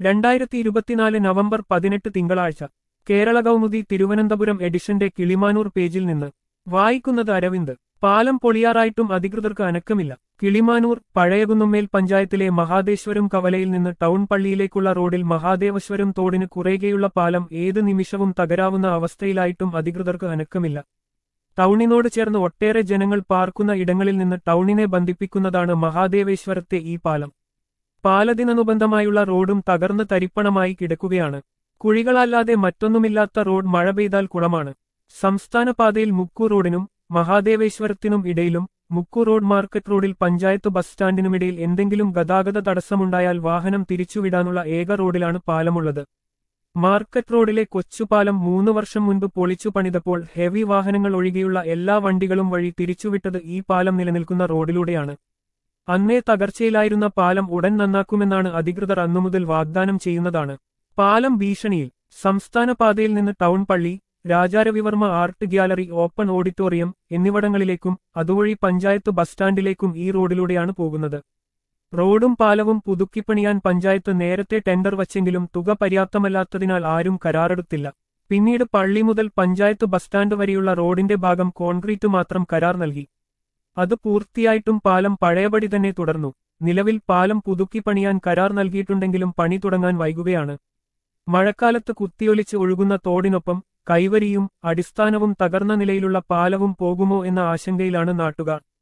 രണ്ടായിരത്തി ഇരുപത്തിനാല് നവംബർ പതിനെട്ട് തിങ്കളാഴ്ച കേരള കൗമുദി തിരുവനന്തപുരം എഡിഷന്റെ കിളിമാനൂർ പേജിൽ നിന്ന് വായിക്കുന്നത് അരവിന്ദ് പാലം പൊളിയാറായിട്ടും അധികൃതർക്ക് അനക്കമില്ല കിളിമാനൂർ പഴയകുന്നുമ്മേൽ പഞ്ചായത്തിലെ മഹാദേശ്വരം കവലയിൽ നിന്ന് ടൗൺ പള്ളിയിലേക്കുള്ള റോഡിൽ മഹാദേവശ്വരം തോടിന് കുറേകെയുള്ള പാലം ഏത് നിമിഷവും തകരാവുന്ന അവസ്ഥയിലായിട്ടും അധികൃതർക്ക് അനക്കമില്ല ടൗണിനോട് ചേർന്ന് ഒട്ടേറെ ജനങ്ങൾ പാർക്കുന്ന ഇടങ്ങളിൽ നിന്ന് ടൗണിനെ ബന്ധിപ്പിക്കുന്നതാണ് മഹാദേവേശ്വരത്തെ ഈ പാലം പാലത്തിനനുബന്ധമായുള്ള റോഡും തകർന്ന് തരിപ്പണമായി കിടക്കുകയാണ് കുഴികളല്ലാതെ മറ്റൊന്നുമില്ലാത്ത റോഡ് മഴ പെയ്താൽ കുളമാണ് സംസ്ഥാന പാതയിൽ മുക്കു റോഡിനും മഹാദേവേശ്വരത്തിനും ഇടയിലും മുക്കു റോഡ് മാർക്കറ്റ് റോഡിൽ പഞ്ചായത്ത് ബസ് സ്റ്റാൻഡിനുമിടയിൽ എന്തെങ്കിലും ഗതാഗത തടസ്സമുണ്ടായാൽ വാഹനം തിരിച്ചുവിടാനുള്ള ഏക റോഡിലാണ് പാലമുള്ളത് മാർക്കറ്റ് റോഡിലെ കൊച്ചുപാലം മൂന്ന് വർഷം മുൻപ് പൊളിച്ചു പണിതപ്പോൾ ഹെവി വാഹനങ്ങൾ ഒഴികെയുള്ള എല്ലാ വണ്ടികളും വഴി തിരിച്ചുവിട്ടത് ഈ പാലം നിലനിൽക്കുന്ന റോഡിലൂടെയാണ് അന്നേ തകർച്ചയിലായിരുന്ന പാലം ഉടൻ നന്നാക്കുമെന്നാണ് അധികൃതർ അന്നുമുതൽ വാഗ്ദാനം ചെയ്യുന്നതാണ് പാലം ഭീഷണിയിൽ സംസ്ഥാന പാതയിൽ നിന്ന് ടൗൺ പള്ളി Raja Ravi Varma art gallery open auditorium എന്നിവിടങ്ങളിലേക്കും അതുവഴി പഞ്ചായത്ത് ബസ് സ്റ്റാൻഡിലേക്കും ഈ റോഡിലൂടെയാണ് പോകുന്നത് റോഡും പാലവും പുതുക്കിപ്പണിയാൻ പഞ്ചായത്ത് നേരത്തെ ടെൻഡർ വച്ചെങ്കിലും തുക പര്യാപ്തമല്ലാത്തതിനാൽ ആരും കരാറെടുത്തില്ല പിന്നീട് പള്ളി മുതൽ പഞ്ചായത്ത് ബസ് സ്റ്റാൻഡ് വരെയുള്ള റോഡിന്റെ ഭാഗം കോൺക്രീറ്റ് മാത്രം കരാർ നൽകി അത് പൂർത്തിയായിട്ടും പാലം പഴയപടി തന്നെ തുടർന്നു നിലവിൽ പാലം പുതുക്കിപ്പണിയാൻ കരാർ നൽകിയിട്ടുണ്ടെങ്കിലും പണി തുടങ്ങാൻ വൈകുകയാണ് മഴക്കാലത്ത് കുത്തിയൊലിച്ച് ഒഴുകുന്ന തോടിനൊപ്പം കൈവരിയും അടിസ്ഥാനവും തകർന്ന നിലയിലുള്ള പാലവും പോകുമോ എന്ന ആശങ്കയിലാണ് നാട്ടുകാർ